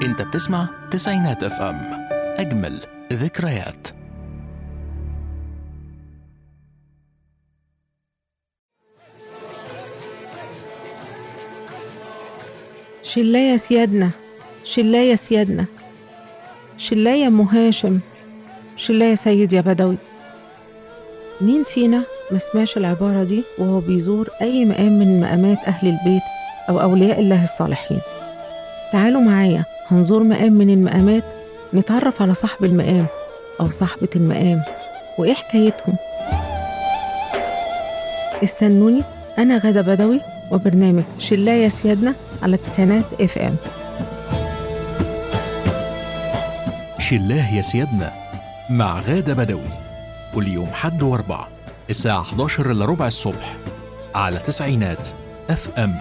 انت بتسمع تسعينات اف ام اجمل ذكريات شلاية سيادنا شلاية سيادنا شلاية أم هاشم شلاية سيد يا بدوي مين فينا ما سمعش العبارة دي وهو بيزور أي مقام من مقامات أهل البيت أو أولياء الله الصالحين تعالوا معايا هنزور مقام من المقامات نتعرف على صاحب المقام أو صاحبة المقام وإيه حكايتهم استنوني أنا غادة بدوي وبرنامج شلاية سيادنا على تسعينات اف ام شلاه يا سيادنا مع غادة بدوي كل يوم حد واربع الساعة 11 إلا ربع الصبح على تسعينات اف ام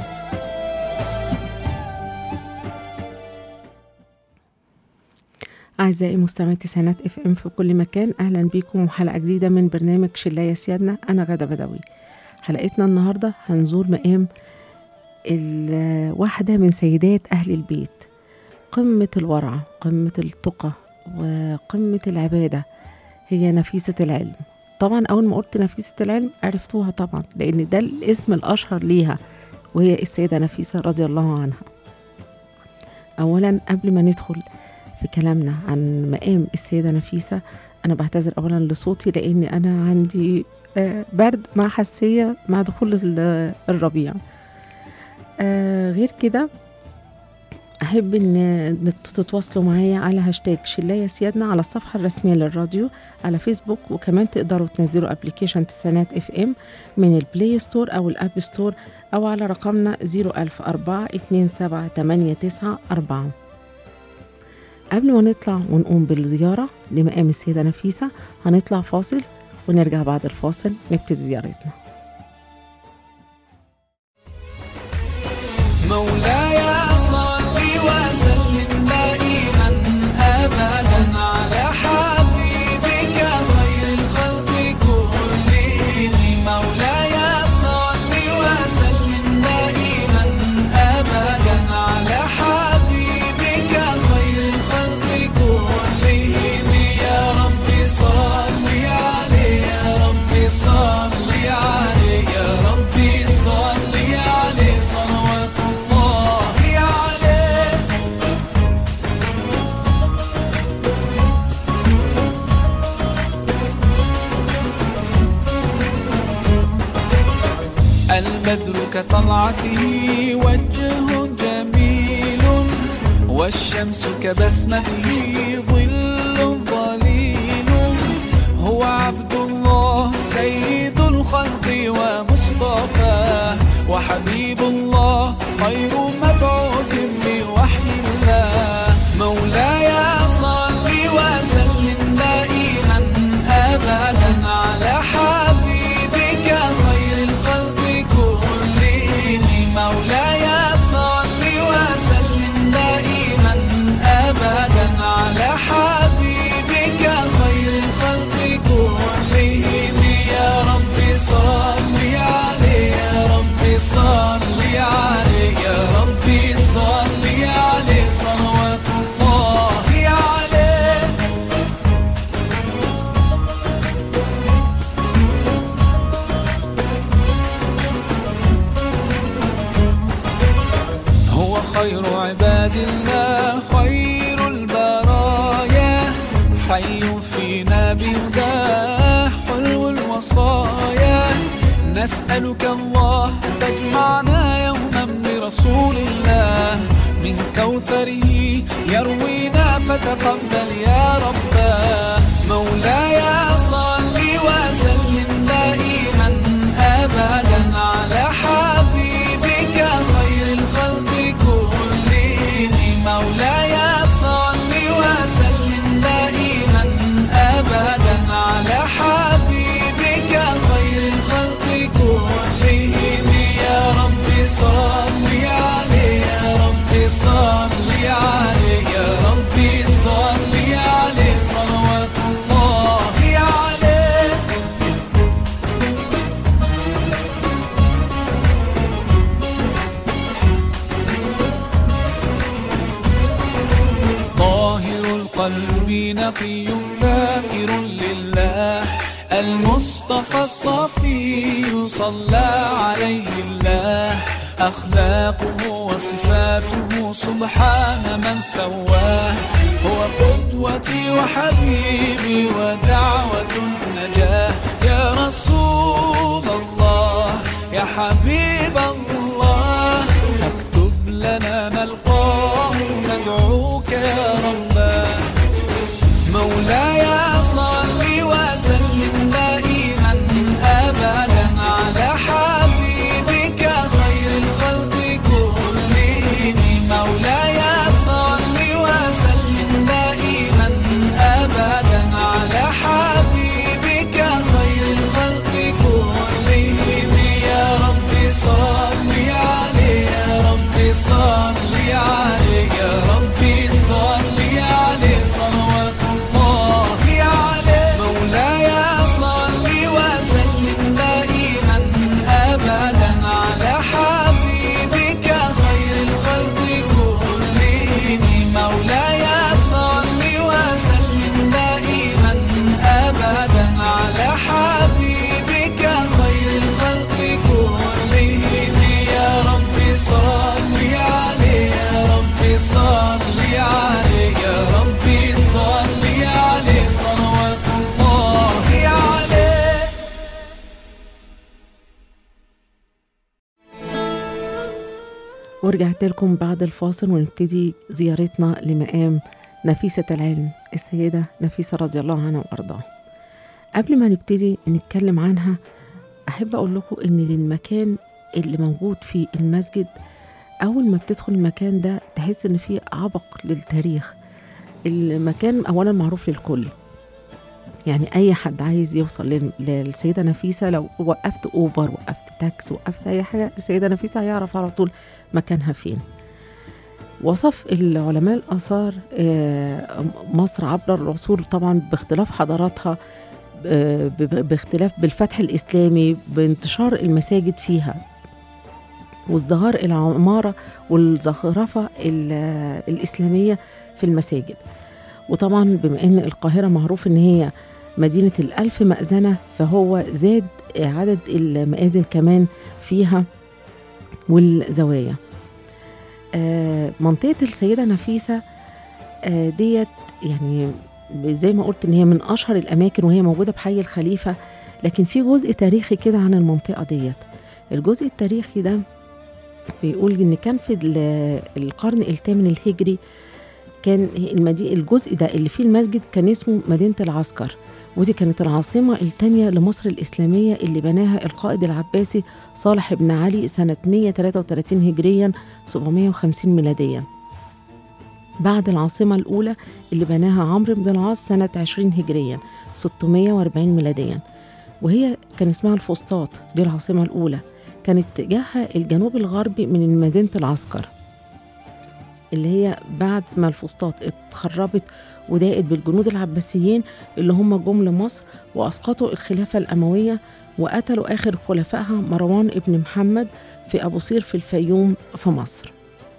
أعزائي مستمعي تسعينات اف ام في كل مكان أهلا بيكم وحلقة جديدة من برنامج شلاية سيادنا أنا غادة بدوي حلقتنا النهاردة هنزور مقام ال- واحدة من سيدات أهل البيت قمة الورع قمة التقى وقمة العبادة هي نفيسة العلم طبعا أول ما قلت نفيسة العلم عرفتوها طبعا لأن ده الاسم الأشهر ليها وهي السيدة نفيسة رضي الله عنها أولا قبل ما ندخل في كلامنا عن مقام السيدة نفيسة أنا بعتذر أولا لصوتي لأن أنا عندي آه، برد مع حساسية مع دخول ال- الربيع آه، غير كده أحب إن إن تتواصلوا معايا على هاشتاج شلاية سيادنا على الصفحة الرسمية للراديو على فيسبوك وكمان تقدروا تنزلوا ابلكيشن تسعينات اف ام من البلاي ستور أو الأب ستور أو على رقمنا 01004 27894 قبل ما نطلع ونقوم بالزيارة لمقام السيدة نفيسة هنطلع فاصل ونرجع بعد الفاصل نبتدي زيارتنا مولاي صل وسلم دائما ابدا على حبيبك خير الخلق كلهم مولاي صل وسلم دائما ابدا على حبيبك خير الخلق كلهم يا رب صل عليه يا رب صل عليه يا رب صل عليه صلوات الله عليه البدر كطلعته وجه جميل والشمس كبسمته ظل ظليل هو عبد الله سيد الخلق ومصطفاه وحبيب الله خير مبعوث بوحي الله مولاي صل وسلم دائما ابدا على حبيبك خير الخلق كلهم مولاي صل وسلم دائما ابدا على حبيبك خير الخلق كلهم يا رب صل عليه يا رب صل عليه يا رب صل عليه صلوات الله عليه هو خير عباد الله خير البرايا حي فينا بهداه حلو الوصايا نسألك الله أن تجمعنا يوما برسول الله من كوثره يروينا فتقبل يا رباه مولاي صل وسلم دائما أبدا على حبيبك خير الخلق كلهم مولاي صل وسلم دائما أبدا على حبيبك خير الخلق كلهم يا رب صل عليه يا رب صل عليه يا رب صل عليه قلبي نقي ذاكر لله المصطفى الصفي صلى عليه الله أخلاقه وصفاته سبحان من سواه هو قدوتي وحبيبي ودعوة النجاة يا رسول الله يا حبيب الله فاكتب لنا نلقاه ندعوك يا رباه مولاي صل وسلم دائما ابدا على حبيبك خير الخلق كلهم مولاي صل وسلم دائما ابدا على حبيبك خير الخلق كلهم يا رب صل عليه يا رب صل عليه يا رب صل عليه صلوات الله عليه مولاي صل وسلم دائما ابدا على حبيبك خير الخلق كلهم مولاي صل وسلم دائما ابدا على حبيبك خير الخلق كلهم يا رب صل عليه يا رب صل عليه يا رب صل عليه صلوات الله عليه ورجعت لكم بعد الفاصل ونبتدي زيارتنا لمقام نفيسة العلم السيدة نفيسة رضي الله عنها وأرضاها قبل ما نبتدي نتكلم عنها أحب أقول لكم إن للمكان اللي موجود في المسجد أول ما بتدخل المكان ده تحس إن فيه عبق للتاريخ المكان أولا معروف للكل يعني أي حد عايز يوصل لل- للسيدة نفيسة لو وقفت أوبر وقفت تاكس وقفت أي حاجة السيدة نفيسة هيعرف على طول مكانها فين وصف العلماء الآثار آه، مصر عبر العصور طبعا باختلاف حضاراتها آه، ب- باختلاف بالفتح الإسلامي بانتشار المساجد فيها وازدهار العمارة والزخرفة ال- الإسلامية في المساجد وطبعا بما أن القاهرة معروف أن هي مدينة الألف مأذنة فهو زاد عدد المآذن كمان فيها والزوايا آه، منطقة السيدة نفيسة آه، ديت يعني زي ما قلت ان هي من اشهر الاماكن وهي موجوده بحي الخليفه لكن في جزء تاريخي كده عن المنطقه ديت الجزء التاريخي ده بيقول ان كان في ال- القرن الثامن الهجري كان المدي... الجزء ده اللي فيه المسجد كان اسمه مدينه العسكر ودي كانت العاصمة الثانية لمصر الإسلامية اللي بناها القائد العباسي صالح بن علي سنة 133 هجريا 750 ميلاديا بعد العاصمة الأولى اللي بناها عمرو بن العاص سنة 20 هجريا 640 ميلاديا وهي كان اسمها الفسطاط دي العاصمة الأولى كانت اتجاهها الجنوب الغربي من مدينة العسكر اللي هي بعد ما الفسطاط اتخربت وضاقت بالجنود العباسيين اللي هم جم لمصر وأسقطوا الخلافة الأموية وقتلوا آخر خلفائها مروان ابن محمد في أبو صير في الفيوم في مصر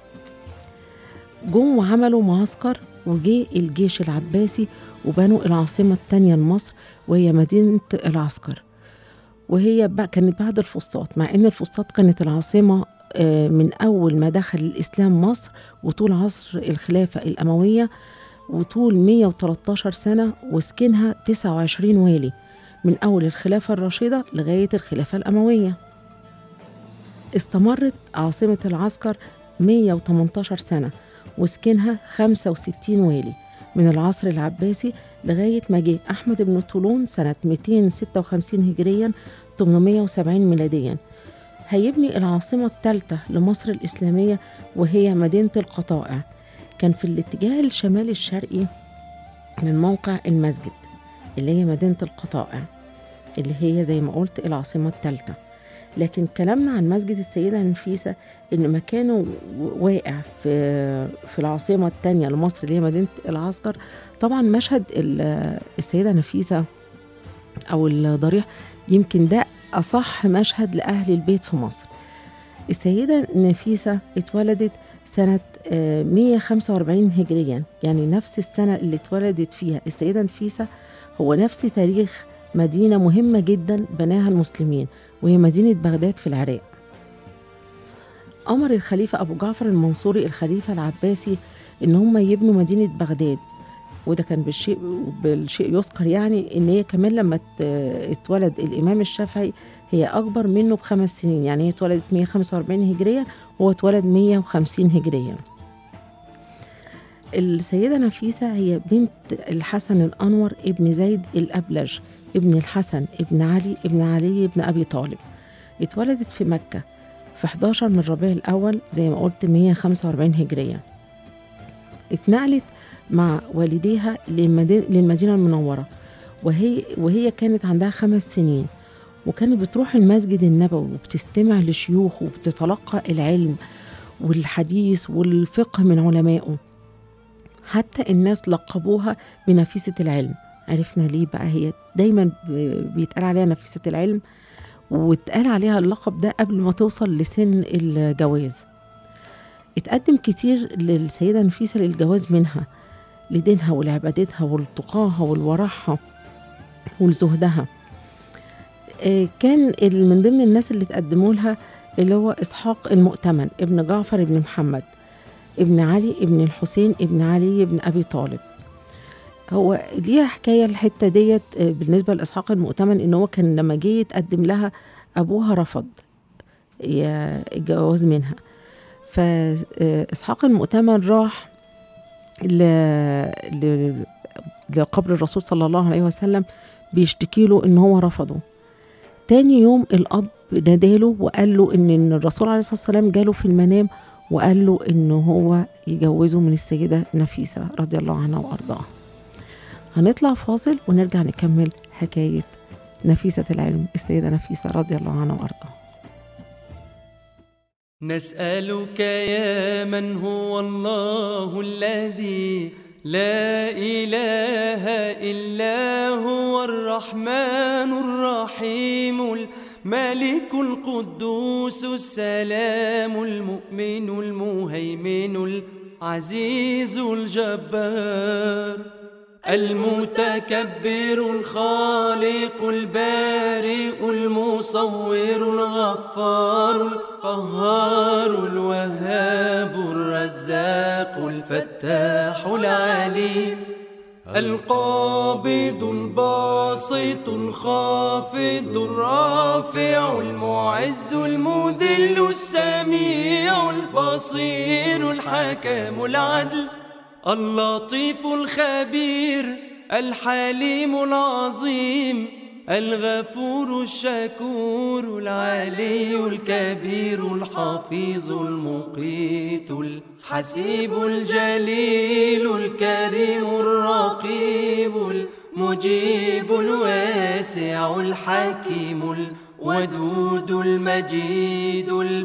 جم وعملوا معسكر وجه الجيش العباسي وبنوا العاصمة التانية لمصر وهي مدينة العسكر وهي بقى كانت بعد الفسطاط مع ان الفسطاط كانت العاصمة آه، من أول ما دخل الإسلام مصر وطول عصر الخلافة الأموية وطول 113 سنة وسكنها 29 والي من أول الخلافة الراشدة لغاية الخلافة الأموية استمرت عاصمة العسكر 118 سنة وسكنها 65 والي من العصر العباسي لغاية ما جه أحمد بن طولون سنة 256 هجريا 870 ميلاديا هيبني العاصمة الثالثة لمصر الإسلامية وهي مدينة القطائع كان في الاتجاه الشمالي الشرقي من موقع المسجد اللي هي مدينة القطائع اللي هي زي ما قلت العاصمة الثالثة لكن كلامنا عن مسجد السيدة نفيسة إن مكانه واقع في في العاصمة الثانية لمصر اللي هي مدينة العسكر طبعا مشهد ال- السيدة نفيسة أو الضريح يمكن ده أصح مشهد لأهل البيت في مصر السيدة نفيسة اتولدت سنة آه، 145 هجريا يعني نفس السنة اللي اتولدت فيها السيدة نفيسة هو نفس تاريخ مدينة مهمة جدا بناها المسلمين وهي مدينة بغداد في العراق أمر الخليفة أبو جعفر المنصوري الخليفة العباسي إن هم يبنوا مدينة بغداد وده كان بالشيء بالشيء يذكر يعني إن هي كمان لما ات- اتولد الإمام الشافعي هي أكبر منه بخمس سنين يعني هي اتولدت 145 هجريا وهو اتولد 150 هجريا السيدة نفيسة هي بنت الحسن الأنور ابن زيد الأبلج ابن الحسن ابن علي ابن علي ابن أبي طالب اتولدت في مكة في 11 من ربيع الأول زي ما قلت 145 هجرية اتنقلت مع والديها للمدينة, للمدينة المنورة وهي, وهي كانت عندها خمس سنين وكانت بتروح المسجد النبوي وبتستمع لشيوخه وبتتلقى العلم والحديث والفقه من علمائه حتى الناس لقبوها بنفيسة العلم عرفنا ليه بقى هي دايما ب- بيتقال عليها نفيسة العلم واتقال عليها اللقب ده قبل ما توصل لسن الجواز اتقدم كتير للسيدة نفيسة للجواز منها لدينها ولعبادتها ولتقاها ولورعها ولزهدها آه، كان ال- من ضمن الناس اللي تقدموا لها اللي هو إسحاق المؤتمن ابن جعفر ابن محمد ابن علي ابن الحسين ابن علي ابن أبي طالب هو ليها حكاية الحتة ديت آه، بالنسبة لإسحاق المؤتمن إن هو كان لما جه يتقدم لها أبوها رفض يا- الجواز منها فإسحاق المؤتمن راح ل... ل... لقبر الرسول صلى الله عليه وسلم بيشتكي له إن هو رفضه تاني يوم الأب ناداله وقال له إن إن الرسول عليه الصلاة والسلام جاله في المنام وقال له إن هو يجوزه من السيدة نفيسة رضي الله عنها وأرضاها هنطلع فاصل ونرجع نكمل حكاية نفيسة العلم السيدة نفيسة رضي الله عنها وأرضاها نسألك يا من هو الله الذي لا إله إلا هو الرحمن الرحيم الملك القدوس السلام المؤمن المهيمن العزيز الجبار المتكبر الخالق البارئ المصور الغفار القهار الوهاب الرزاق الفتاح العليم القابض الباسط الخافض الرافع المعز المذل السميع البصير الحكم العدل اللطيف الخبير الحليم العظيم الغفور الشكور العلي الكبير الحفيظ المقيت الحسيب الجليل الكريم الرقيب المجيب الواسع الحكيم الودود المجيد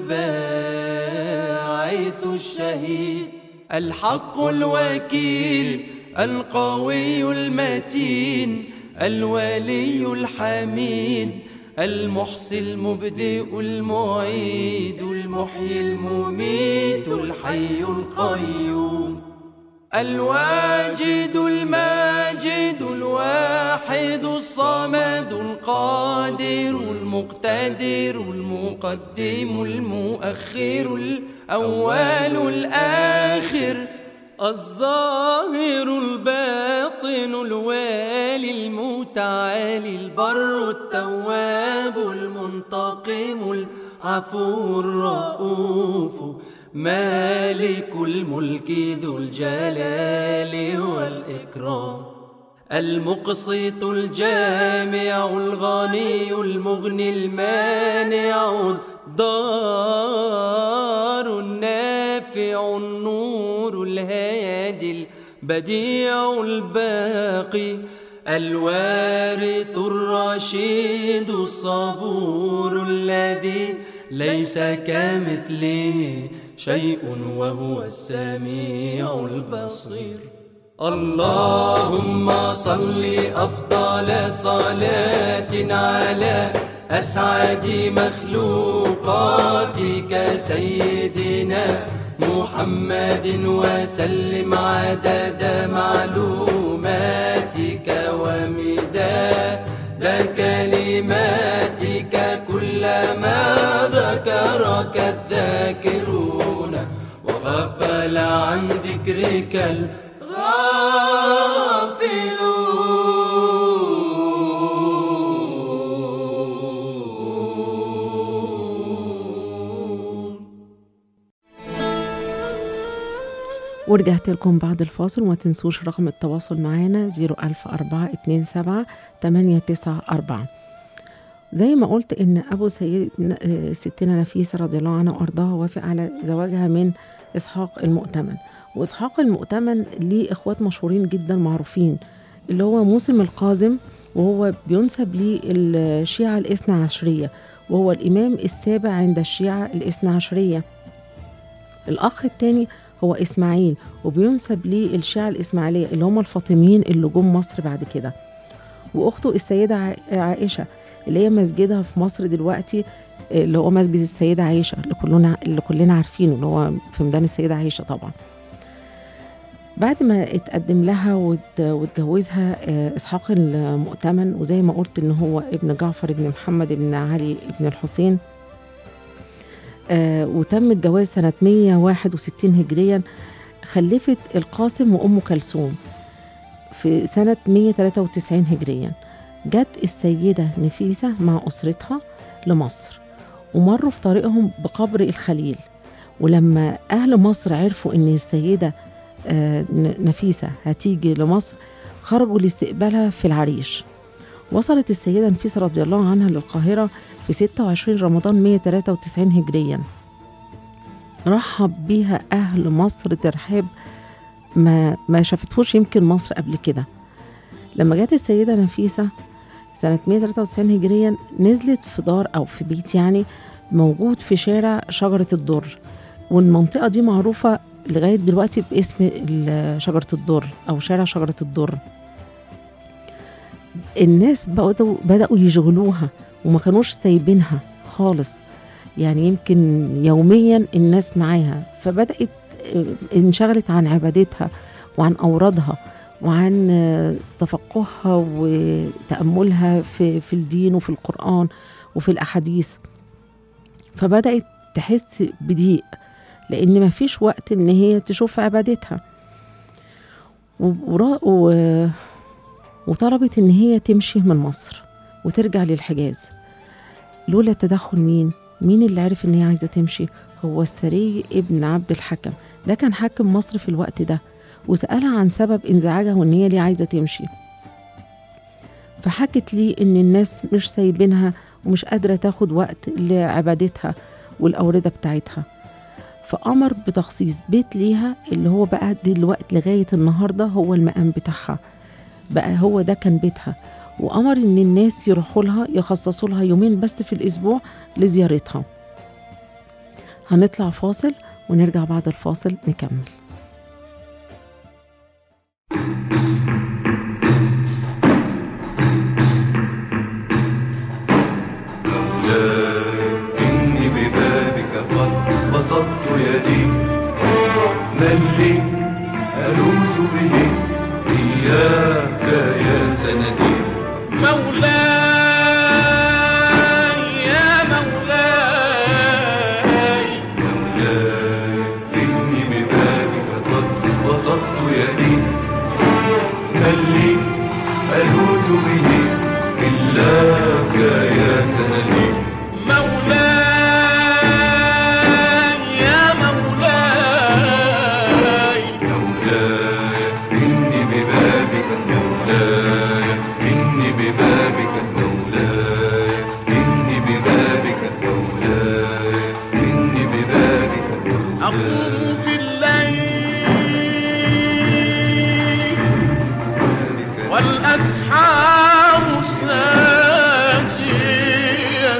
الباعث الشهيد الحق الوكيل القوي المتين الولي الحميد المحصي المبدئ المعيد المحيي المميت الحي القيوم الواجد الماجد الواحد الصمد القادر المقتدر المقدم المؤخر الأول الآخر الظاهر الباطن الوالي المتعالي البر التواب المنتقم العفو الرؤوف مالك الملك ذو الجلال والإكرام المقسط الجامع الغني المغني المانع الضار النافع النور الهادي البديع الباقي الوارث الرشيد الصبور الذي ليس كمثله شيء وهو السميع البصير اللهم صل أفضل صلاة على أسعد مخلوقاتك سيدنا محمد وسلم عدد معلوماتك ومداد كلماتك كلما ذكرك الذاكرون وغفل عن ذكرك الغافلون ورجعت لكم بعد الفاصل وما تنسوش رقم التواصل معانا 00427 894 زي ما قلت ان ابو سيد آه، ستنا نفيسه رضي الله عنها وارضاها وافق على زواجها من اسحاق المؤتمن واسحاق المؤتمن ليه اخوات مشهورين جدا معروفين اللي هو موسم القازم وهو بينسب للشيعة الاثنى عشرية وهو الإمام السابع عند الشيعة الاثنى عشرية الأخ الثاني هو إسماعيل وبينسب للشيعة الإسماعيلية اللي هم الفاطميين اللي جم مصر بعد كده وأخته السيدة عا- عائشة اللي هي مسجدها في مصر دلوقتي اللي هو مسجد السيدة عائشة اللي كلنا اللي كلنا عارفينه اللي هو في ميدان السيدة عائشة طبعا بعد ما اتقدم لها وات- واتجوزها آه، اسحاق المؤتمن وزي ما قلت ان هو ابن جعفر ابن محمد ابن علي ابن الحسين آه، وتم الجواز سنة 161 هجريا خلفت القاسم وأم كلثوم في سنة 193 هجريا جت السيدة نفيسة مع أسرتها لمصر ومروا في طريقهم بقبر الخليل ولما أهل مصر عرفوا إن السيدة آه، ن- نفيسة هتيجي لمصر خرجوا لاستقبالها في العريش وصلت السيدة نفيسة رضي الله عنها للقاهرة في 26 رمضان 193 هجريا رحب بيها أهل مصر ترحاب ما ما شافتهوش يمكن مصر قبل كده لما جت السيدة نفيسة سنة 193 هجريا نزلت في دار أو في بيت يعني موجود في شارع شجرة الدر والمنطقة دي معروفة لغاية دلوقتي باسم ال- شجرة الدر أو شارع شجرة الدر الناس بدأوا بدأوا يشغلوها وما كانوش سايبينها خالص يعني يمكن يوميا الناس معاها فبدأت آه، انشغلت عن عبادتها وعن أورادها وعن آه، تفقهها وتأملها في, في الدين وفي القرآن وفي الأحاديث فبدأت تحس بضيق لأن ما فيش وقت إن هي تشوف عبادتها و- ورا- و- وطلبت إن هي تمشي من مصر وترجع للحجاز لولا تدخل مين؟ مين اللي عرف إن هي عايزة تمشي؟ هو السري ابن عبد الحكم ده كان حاكم مصر في الوقت ده وسألها عن سبب انزعاجها وإن هي ليه عايزة تمشي فحكت لي إن الناس مش سايبينها ومش قادرة تاخد وقت لعبادتها والأوردة بتاعتها فأمر بتخصيص بيت ليها اللي هو بقى دلوقتي لغاية النهاردة هو المقام بتاعها بقى هو ده كان بيتها وأمر إن الناس يروحوا لها يخصصوا لها يومين بس في الأسبوع لزيارتها هنطلع فاصل ونرجع بعد الفاصل نكمل إني ببابك قد بسطت يدي من لي ألوذ به إياك يا سندي مولاي يا مولاي مولاي إني ببابك قد بسطت يدي من لي ألوذ به إلاك يا سندي مولاي يا مولاي مولاي إني ببابك مولاي إني ببابك مولاي إني ببابك مولاي إني ببابك مولاي أقوم بالليل والأسحار ساجية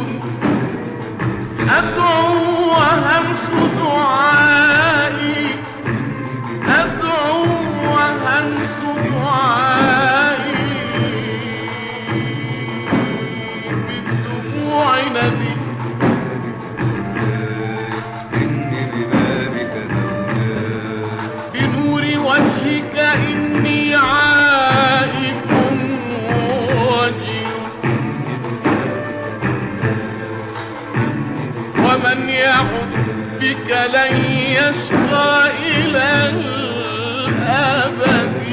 أدعو وهمس دعائي أدعو وهمس دعائي بالدموع قلبك لن يشقى إلى الأبد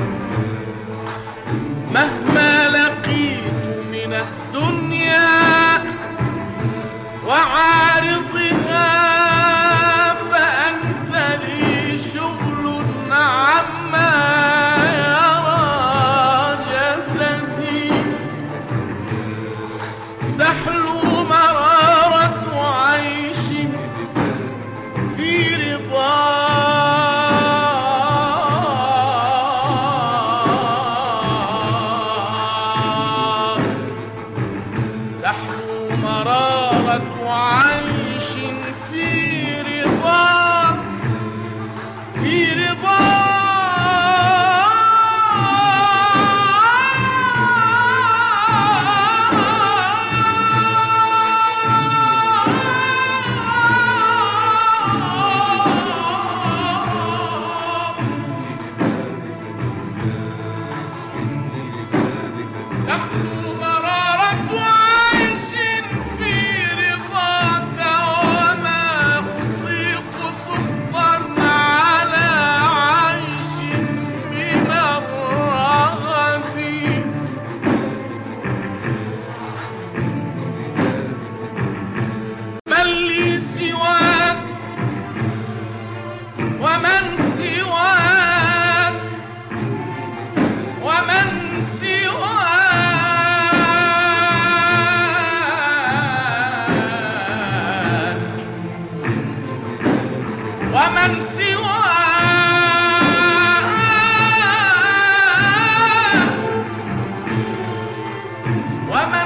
مهما لقيت من الدنيا وعارضها فأنت لي شغل عما يرى جسدي تحلو مرارة عيش في رضا تحلو مرارة عيش في رضا في رضا تحلو مرارة عيش في رضاك وما أطيق سخطا على عيش من الرغد من لي سواك ومن سواك ومن سواك ومن سواك ومن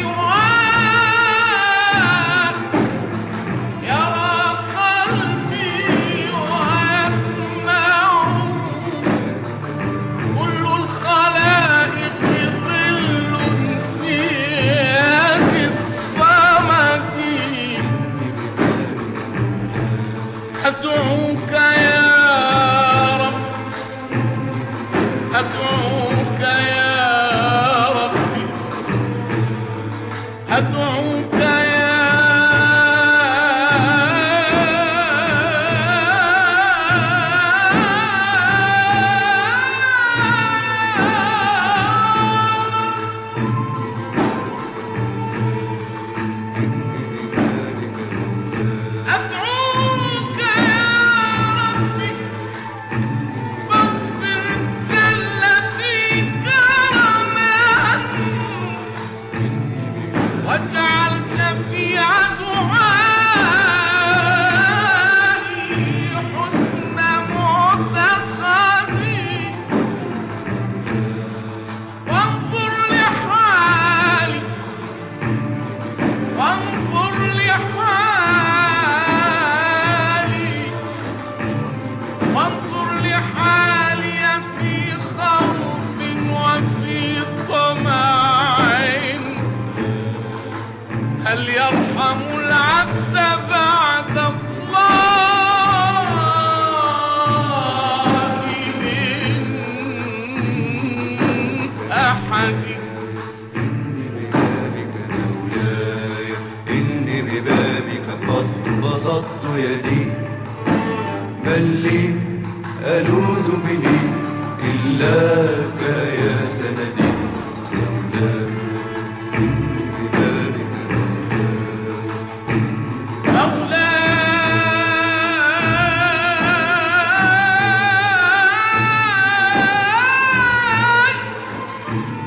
سواك يرى قلبي ويسمع كل الخلائق ظل في يد الصمد أدعوك يا رب أدعوك يا ربي أدعوك يا أدعوك يا ربي فاغفر جلتي كرما واجعل شفيع دعائي حسن معتقدي وانظر لحالي وانظر لحالي وانظر لحالي في خوف وفي طمع هل يرحم العبد بعد الله من أحد إني ببابك مولاي إني ببابك قد بسطت يدي من لي ألوذ به إلاك يا سندي مولاي إني ببابك مولاي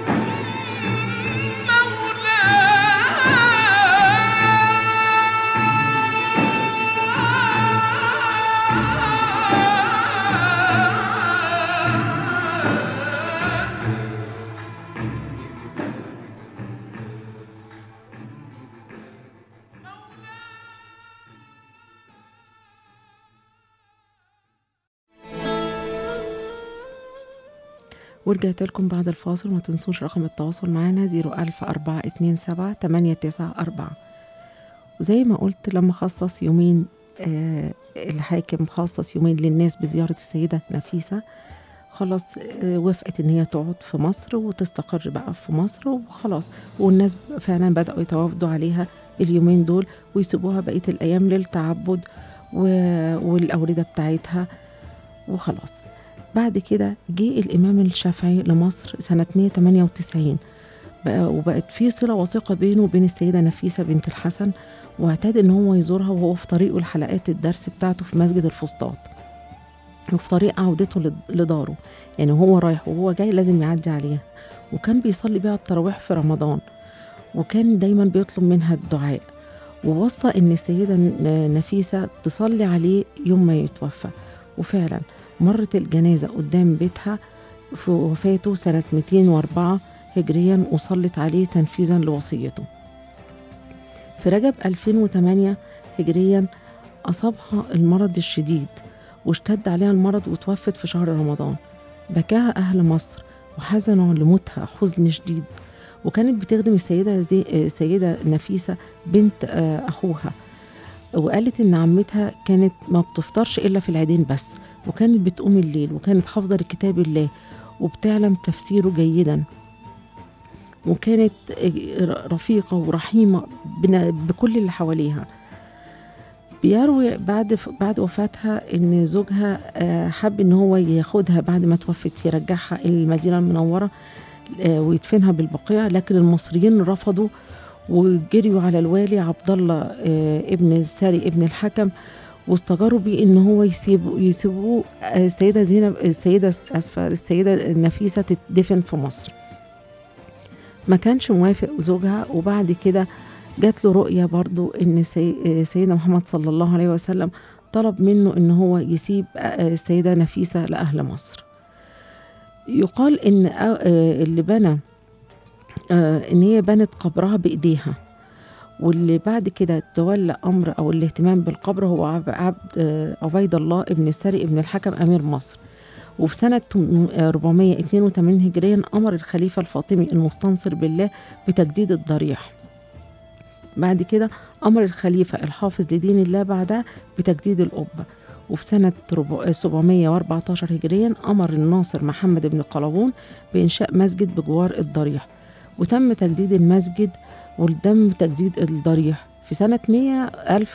ورجعت لكم بعد الفاصل ما تنسوش رقم التواصل معانا 00427 894 وزي ما قلت لما خصص يومين آه الحاكم خصص يومين للناس بزيارة السيدة نفيسة خلاص آه وافقت ان هي تقعد في مصر وتستقر بقى في مصر وخلاص والناس فعلا بدأوا يتوافدوا عليها اليومين دول ويسيبوها بقية الأيام للتعبد و- والأوردة بتاعتها وخلاص بعد كده جه الإمام الشافعي لمصر سنة 198 بقى وبقت في صلة وثيقة بينه وبين السيدة نفيسة بنت الحسن واعتاد إن هو يزورها وهو في طريقه لحلقات الدرس بتاعته في مسجد الفسطاط وفي طريق عودته لد- لداره يعني وهو رايح وهو جاي لازم يعدي عليها وكان بيصلي بيها التراويح في رمضان وكان دايما بيطلب منها الدعاء ووصى ان السيده ن- نفيسه تصلي عليه يوم ما يتوفى وفعلا مرت الجنازه قدام بيتها في وفاته سنه 204 هجريا وصلت عليه تنفيذا لوصيته في رجب 2008 هجريا أصابها المرض الشديد واشتد عليها المرض وتوفت في شهر رمضان بكاها أهل مصر وحزنوا لموتها حزن شديد وكانت بتخدم السيدة زي السيدة نفيسة بنت آه، أخوها وقالت إن عمتها كانت ما بتفطرش إلا في العيدين بس وكانت بتقوم الليل وكانت حافظة لكتاب الله وبتعلم تفسيره جيدا وكانت آه، رفيقة ورحيمة بنا- بكل اللي حواليها بيروي بعد بعد وفاتها ان زوجها آه، حب ان هو ياخدها بعد ما توفت يرجعها الى المدينه المنوره آه، ويدفنها بالبقيع لكن المصريين رفضوا وجريوا على الوالي عبد الله آه، ابن الساري ابن الحكم واستجاروا بيه ان هو يسيبوا يسيبوه آه، السيده زينب السيده اسفه السيده نفيسه تدفن في مصر ما كانش موافق زوجها وبعد كده جات له رؤية برضو إن سي... سيدنا محمد صلى الله عليه وسلم طلب منه إن هو يسيب آه، السيدة نفيسة لأهل مصر يقال إن آه، آه، اللي بنى آه، إن هي بنت قبرها بإيديها واللي بعد كده تولى أمر أو الاهتمام بالقبر هو عب- عبد آه، عبيد الله ابن السري ابن الحكم أمير مصر وفي سنة 482 هجريا أمر الخليفة الفاطمي المستنصر بالله بتجديد الضريح بعد كده أمر الخليفة الحافظ لدين الله بعدها بتجديد القبة وفي سنة ربع- 714 هجريا أمر الناصر محمد بن قلاوون بإنشاء مسجد بجوار الضريح وتم تجديد المسجد وتم تجديد الضريح في سنة 100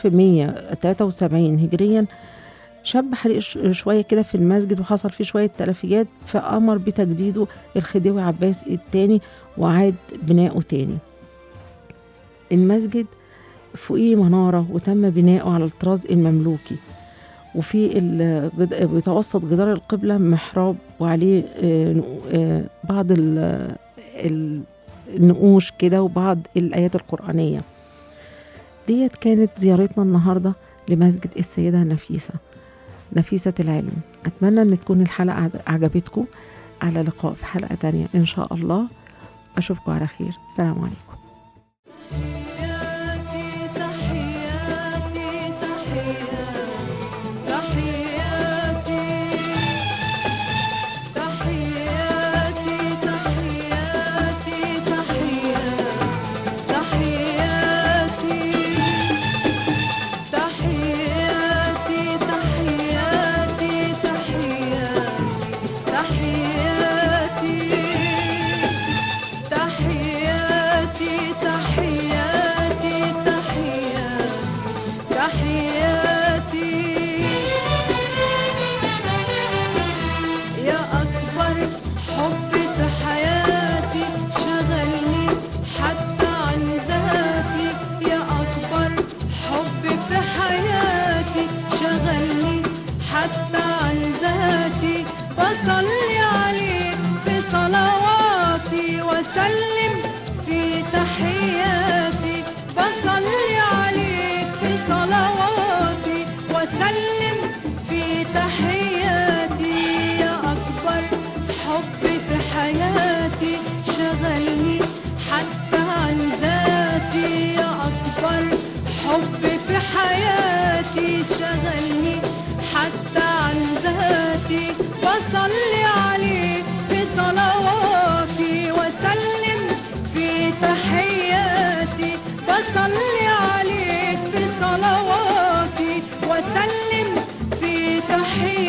1173 هجريا شاب حريق ش- شوية كده في المسجد وحصل فيه شوية تلفيات فأمر بتجديده الخديوي عباس الثاني وعاد بناؤه تاني المسجد فوقيه منارة وتم بناؤه على الطراز المملوكي وفي الجد- بيتوسط جدار القبلة محراب وعليه آه، نقو- آه، بعض ال- ال- النقوش كده وبعض الآيات القرآنية ديت كانت زيارتنا النهاردة لمسجد السيدة نفيسة نفيسة العلم أتمنى أن تكون الحلقة عج- عجبتكم على لقاء في حلقة تانية إن شاء الله أشوفكم على خير سلام عليكم تحياتي تحياتي تحياتي تحياتي تحياتي تحياتي تحياتي تحياتي تحياتي تحياتي تحياتي تحياتي تحياتي تحياتي تحياتي يا أكبر حب في حياتي شغلني حتى عن ذاتي يا أكبر حب في حياتي شغلني حتى عن ذاتي بصلي عليك في صلواتي وسلم في تحياتي بصلي عليك في صلواتي وسلم في تحياتي يا أكبر حب في حياتي شغلني حتى عن ذاتي يا أكبر حب في حياتي شغلني حتى عن ذاتي بصلي عليك في صلواتي وسلم في تحياتي بصلي عليك في صلواتي وسلم في تحياتي